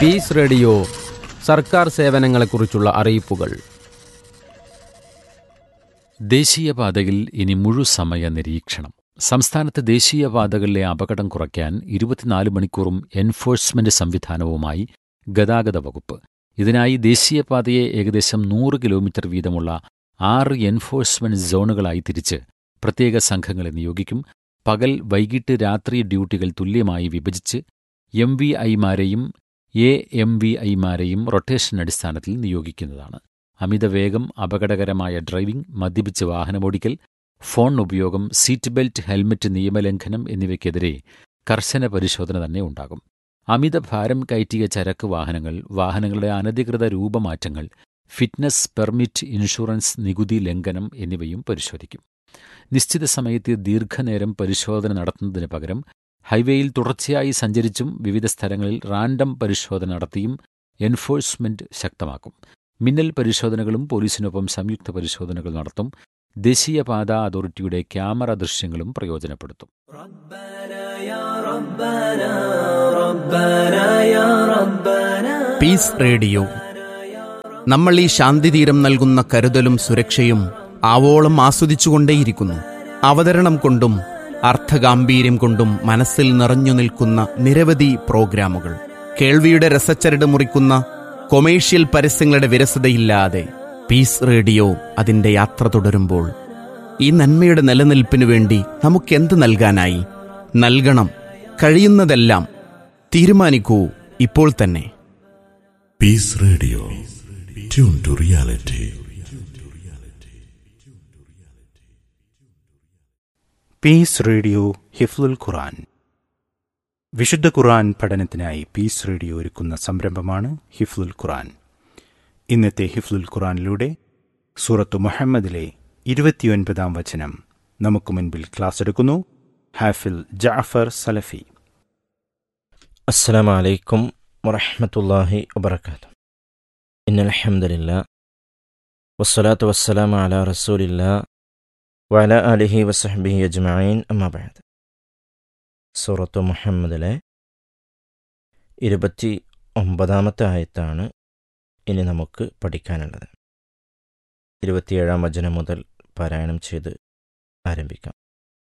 Piece radio സർക്കാർ സേവനങ്ങളെക്കുറിച്ചുള്ള അറിയിപ്പുകൾ ദേശീയപാതയിൽ ഇനി മുഴുസമയ നിരീക്ഷണം സംസ്ഥാനത്ത് ദേശീയപാതകളിലെ അപകടം കുറയ്ക്കാൻ ഇരുപത്തിനാല് മണിക്കൂറും എൻഫോഴ്സ്മെന്റ് സംവിധാനവുമായി ഗതാഗത വകുപ്പ് ഇതിനായി ദേശീയപാതയെ ഏകദേശം നൂറ് കിലോമീറ്റർ വീതമുള്ള ആറ് എൻഫോഴ്സ്മെന്റ് സോണുകളായി തിരിച്ച് പ്രത്യേക സംഘങ്ങളെ നിയോഗിക്കും പകൽ വൈകിട്ട് രാത്രി ഡ്യൂട്ടികൾ തുല്യമായി വിഭജിച്ച് എം വി ഐമാരെയും എ എം വി ഐമാരെയും റൊട്ടേഷൻ അടിസ്ഥാനത്തിൽ നിയോഗിക്കുന്നതാണ് അമിതവേഗം അപകടകരമായ ഡ്രൈവിംഗ് മദ്യപിച്ച് വാഹനമോടിക്കൽ ഫോൺ ഉപയോഗം സീറ്റ് ബെൽറ്റ് ഹെൽമറ്റ് നിയമലംഘനം എന്നിവയ്ക്കെതിരെ കർശന പരിശോധന തന്നെ ഉണ്ടാകും അമിത ഭാരം കയറ്റിയ ചരക്ക് വാഹനങ്ങൾ വാഹനങ്ങളുടെ അനധികൃത രൂപമാറ്റങ്ങൾ ഫിറ്റ്നസ് പെർമിറ്റ് ഇൻഷുറൻസ് നികുതി ലംഘനം എന്നിവയും പരിശോധിക്കും നിശ്ചിത സമയത്ത് ദീർഘനേരം പരിശോധന നടത്തുന്നതിന് പകരം ഹൈവേയിൽ തുടർച്ചയായി സഞ്ചരിച്ചും വിവിധ സ്ഥലങ്ങളിൽ റാൻഡം പരിശോധന നടത്തിയും എൻഫോഴ്സ്മെന്റ് ശക്തമാക്കും മിന്നൽ പരിശോധനകളും പോലീസിനൊപ്പം സംയുക്ത പരിശോധനകൾ നടത്തും ദേശീയപാത അതോറിറ്റിയുടെ ക്യാമറ ദൃശ്യങ്ങളും പ്രയോജനപ്പെടുത്തും പീസ് റേഡിയോ നമ്മൾ ഈ ശാന്തിതീരം നൽകുന്ന കരുതലും സുരക്ഷയും ആവോളം ആസ്വദിച്ചുകൊണ്ടേയിരിക്കുന്നു അവതരണം കൊണ്ടും അർത്ഥഗാംഭീര്യം കൊണ്ടും മനസ്സിൽ നിറഞ്ഞു നിൽക്കുന്ന നിരവധി പ്രോഗ്രാമുകൾ കേൾവിയുടെ രസച്ചരട് മുറിക്കുന്ന കൊമേഴ്ഷ്യൽ പരസ്യങ്ങളുടെ വിരസതയില്ലാതെ പീസ് റേഡിയോ അതിന്റെ യാത്ര തുടരുമ്പോൾ ഈ നന്മയുടെ നിലനിൽപ്പിനു വേണ്ടി നമുക്കെന്ത് നൽകാനായി നൽകണം കഴിയുന്നതെല്ലാം തീരുമാനിക്കൂ ഇപ്പോൾ തന്നെ Peace Radio. Tune to reality. Peace radio ഹിഫ്ലുൽ ഖുറാൻ വിശുദ്ധ ഖുറാൻ പഠനത്തിനായി പീസ് റേഡിയോ ഒരുക്കുന്ന സംരംഭമാണ് ഹിഫ്ലുൽ ഖുറാൻ ഇന്നത്തെ ഹിഫ്ലുൽ ഖുറാനിലൂടെ സൂറത്തു മുഹമ്മദിലെ ഇരുപത്തിയൊൻപതാം വചനം നമുക്ക് മുൻപിൽ ക്ലാസ് എടുക്കുന്നു ഹാഫിൽ ജാഫർ സലഫി السلام عليكم ورحمة الله وبركاته إن الحمد لله والصلاة والسلام على رسول الله وعلى آله وصحبه أجمعين أما بعد സൂറത്തു മുഹമ്മദിലെ ഇരുപത്തി ഒമ്പതാമത്തെ ആയത്താണ് ഇനി നമുക്ക് പഠിക്കാനുള്ളത് ഇരുപത്തിയേഴാം വചനം മുതൽ പാരായണം ചെയ്ത് ആരംഭിക്കാം